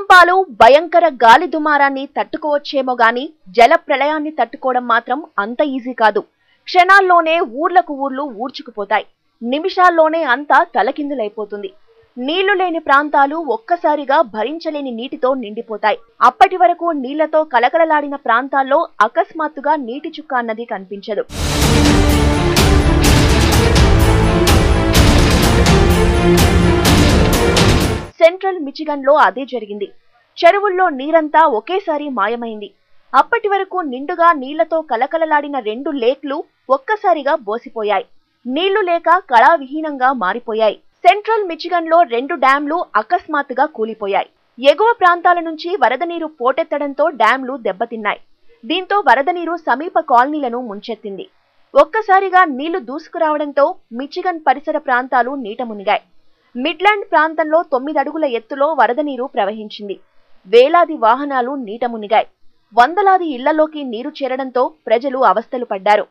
భూకంపాలు భయంకర గాలి దుమారాన్ని తట్టుకోవచ్చేమో గాని జల ప్రళయాన్ని తట్టుకోవడం మాత్రం అంత ఈజీ కాదు క్షణాల్లోనే ఊర్లకు ఊర్లు ఊడ్చుకుపోతాయి నిమిషాల్లోనే అంతా తలకిందులైపోతుంది నీళ్లు లేని ప్రాంతాలు ఒక్కసారిగా భరించలేని నీటితో నిండిపోతాయి అప్పటి వరకు నీళ్లతో కలకలలాడిన ప్రాంతాల్లో అకస్మాత్తుగా నీటి చుక్క అన్నది కనిపించదు సెంట్రల్ మిచిగన్ లో అదే జరిగింది చెరువుల్లో నీరంతా ఒకేసారి మాయమైంది అప్పటి వరకు నిండుగా నీళ్లతో కలకలలాడిన రెండు లేక్లు ఒక్కసారిగా బోసిపోయాయి నీళ్లు లేక కళావిహీనంగా మారిపోయాయి సెంట్రల్ మిచిగన్ లో రెండు డ్యాంలు అకస్మాత్తుగా కూలిపోయాయి ఎగువ ప్రాంతాల నుంచి వరద నీరు పోటెత్తడంతో డ్యాంలు దెబ్బతిన్నాయి దీంతో వరద నీరు సమీప కాలనీలను ముంచెత్తింది ఒక్కసారిగా నీళ్లు దూసుకురావడంతో మిచిగన్ పరిసర ప్రాంతాలు నీట మునిగాయి మిడ్లాండ్ ప్రాంతంలో తొమ్మిది అడుగుల ఎత్తులో వరద నీరు ప్రవహించింది వేలాది వాహనాలు నీట మునిగాయి వందలాది ఇళ్లలోకి నీరు చేరడంతో ప్రజలు అవస్థలు పడ్డారు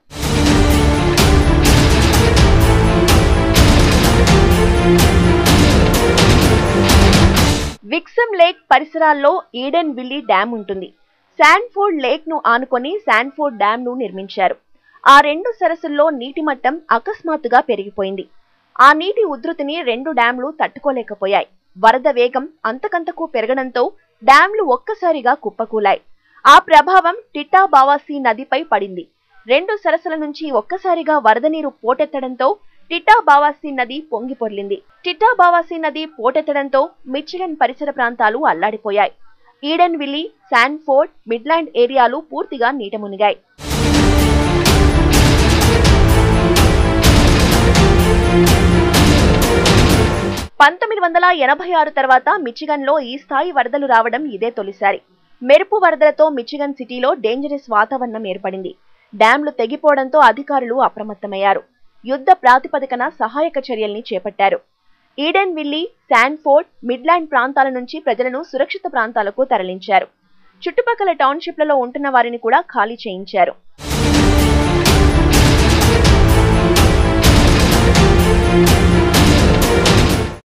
విక్సమ్ లేక్ పరిసరాల్లో ఈడెన్ విల్లీ డ్యాం ఉంటుంది శాన్ఫోర్డ్ లేక్ ను ఆనుకొని శాన్ఫోర్డ్ డ్యాం ను నిర్మించారు ఆ రెండు సరస్సుల్లో నీటి మట్టం అకస్మాత్తుగా పెరిగిపోయింది ఆ నీటి ఉధృతిని రెండు డ్యాంలు తట్టుకోలేకపోయాయి వరద వేగం అంతకంతకు పెరగడంతో డ్యాంలు ఒక్కసారిగా కుప్పకూలాయి ఆ ప్రభావం టిట్టా బావాసి నదిపై పడింది రెండు సరస్సుల నుంచి ఒక్కసారిగా వరద నీరు పోటెత్తడంతో టిట్టా బావాసి నది పొంగి పొర్లింది టిట్టా బావాసి నది పోటెత్తడంతో మిచిగన్ పరిసర ప్రాంతాలు అల్లాడిపోయాయి ఈడెన్ విల్లీ శాన్ఫోర్డ్ మిడ్లాండ్ ఏరియాలు పూర్తిగా నీట మునిగాయి పంతొమ్మిది వందల ఎనభై ఆరు తర్వాత మిచిగన్ లో ఈ స్థాయి వరదలు రావడం ఇదే తొలిసారి మెరుపు వరదలతో మిచిగన్ సిటీలో డేంజరస్ వాతావరణం ఏర్పడింది డ్యాంలు తెగిపోవడంతో అధికారులు అప్రమత్తమయ్యారు యుద్ధ ప్రాతిపదికన సహాయక చర్యల్ని చేపట్టారు ఈడెన్ విల్లీ శాన్ఫోర్డ్ మిడ్లాండ్ ప్రాంతాల నుంచి ప్రజలను సురక్షిత ప్రాంతాలకు తరలించారు చుట్టుపక్కల టౌన్షిప్లలో ఉంటున్న వారిని కూడా ఖాళీ చేయించారు